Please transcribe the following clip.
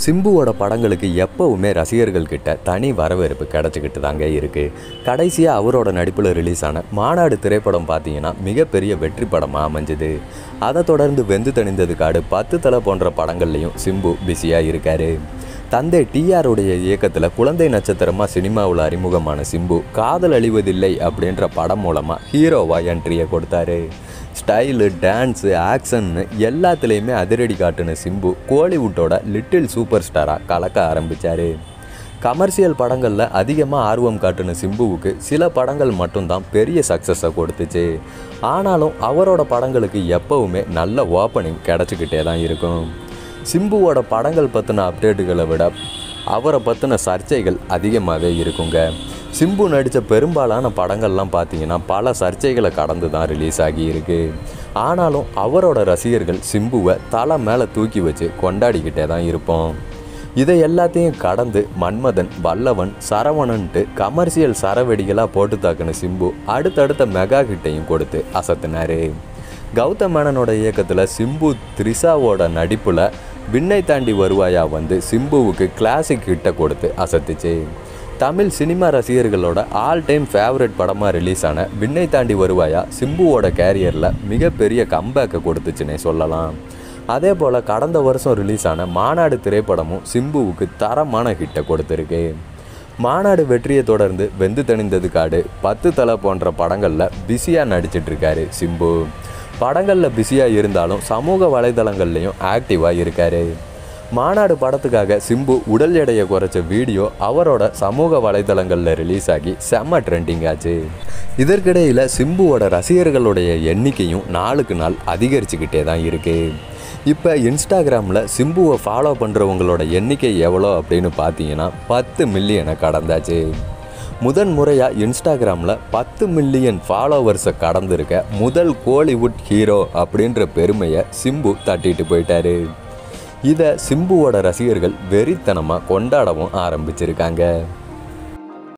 சிம்புவோட படங்களுக்கு எப்பவுமே ரசிகர்கள் கிட்ட தனி வரவேற்பு கிடச்சிக்கிட்டு தாங்க இருக்குது கடைசியாக அவரோட நடிப்பில் ரிலீஸ் ஆன மாநாடு திரைப்படம் பார்த்தீங்கன்னா மிகப்பெரிய வெற்றி படமாக அமைஞ்சுது அதை தொடர்ந்து வெந்து தணிந்தது காடு பத்து தலை போன்ற படங்கள்லையும் சிம்பு பிஸியாக இருக்காரு தந்தை டிஆருடைய இயக்கத்தில் குழந்தை நட்சத்திரமாக சினிமாவில் அறிமுகமான சிம்பு காதல் அழிவதில்லை அப்படின்ற படம் மூலமாக ஹீரோவாக என்ட்ரியை கொடுத்தாரு ஸ்டைலு டான்ஸு ஆக்ஷன்னு எல்லாத்துலேயுமே அதிரடி காட்டுன சிம்பு கோலிவுட்டோட லிட்டில் சூப்பர் ஸ்டாராக கலக்க ஆரம்பித்தார் கமர்ஷியல் படங்களில் அதிகமாக ஆர்வம் காட்டுன சிம்புவுக்கு சில படங்கள் மட்டும்தான் பெரிய சக்ஸஸை கொடுத்துச்சு ஆனாலும் அவரோட படங்களுக்கு எப்போவுமே நல்ல ஓப்பனிங் கிடச்சிக்கிட்டே தான் இருக்கும் சிம்புவோட படங்கள் பற்றின அப்டேட்டுகளை விட அவரை பற்றின சர்ச்சைகள் அதிகமாகவே இருக்குங்க சிம்பு நடித்த பெரும்பாலான படங்கள்லாம் பார்த்தீங்கன்னா பல சர்ச்சைகளை கடந்து தான் ரிலீஸ் ஆகியிருக்கு ஆனாலும் அவரோட ரசிகர்கள் சிம்புவை தலை மேலே தூக்கி வச்சு கொண்டாடிக்கிட்டே தான் இருப்போம் இதை எல்லாத்தையும் கடந்து மன்மதன் வல்லவன் சரவணன்ட்டு கமர்ஷியல் சரவெடிகளாக போட்டு தாக்குன சிம்பு அடுத்தடுத்த மெகா ஹிட்டையும் கொடுத்து அசத்தினாரு கௌதம் மேனனோட இயக்கத்தில் சிம்பு த்ரிஷாவோட நடிப்பில் விண்ணை தாண்டி வருவாயா வந்து சிம்புவுக்கு கிளாசிக் ஹிட்டை கொடுத்து அசத்துச்சு தமிழ் சினிமா ரசிகர்களோட ஆல் டைம் ஃபேவரட் படமாக ரிலீஸ் ஆன விண்ணை தாண்டி வருவாயா சிம்புவோட கேரியரில் மிகப்பெரிய கம்பேக்கை கொடுத்துச்சுன்னே சொல்லலாம் அதே போல் கடந்த வருஷம் ரிலீஸ் ஆன மாநாடு திரைப்படமும் சிம்புவுக்கு தரமான ஹிட்டை கொடுத்துருக்கு மாநாடு வெற்றியை தொடர்ந்து வெந்து தணிந்தது காடு பத்து தலை போன்ற படங்களில் பிஸியாக நடிச்சிட்ருக்காரு சிம்பு படங்களில் பிஸியாக இருந்தாலும் சமூக வலைதளங்கள்லையும் ஆக்டிவாக இருக்காரு மாநாடு படத்துக்காக சிம்பு உடல் எடையை குறைச்ச வீடியோ அவரோட சமூக வலைதளங்களில் ரிலீஸ் ஆகி செம்ம ட்ரெண்டிங் ஆச்சு இதற்கிடையில் சிம்புவோட ரசிகர்களுடைய எண்ணிக்கையும் நாளுக்கு நாள் அதிகரிச்சுக்கிட்டே தான் இருக்குது இப்போ இன்ஸ்டாகிராமில் சிம்புவை ஃபாலோ பண்ணுறவங்களோட எண்ணிக்கை எவ்வளோ அப்படின்னு பார்த்தீங்கன்னா பத்து மில்லியனை கடந்தாச்சு முதன் முறையாக இன்ஸ்டாகிராமில் பத்து மில்லியன் ஃபாலோவர்ஸை கடந்திருக்க முதல் கோலிவுட் ஹீரோ அப்படின்ற பெருமையை சிம்பு தட்டிட்டு போயிட்டாரு இதை சிம்புவோட ரசிகர்கள் வெறித்தனமாக கொண்டாடவும் ஆரம்பிச்சிருக்காங்க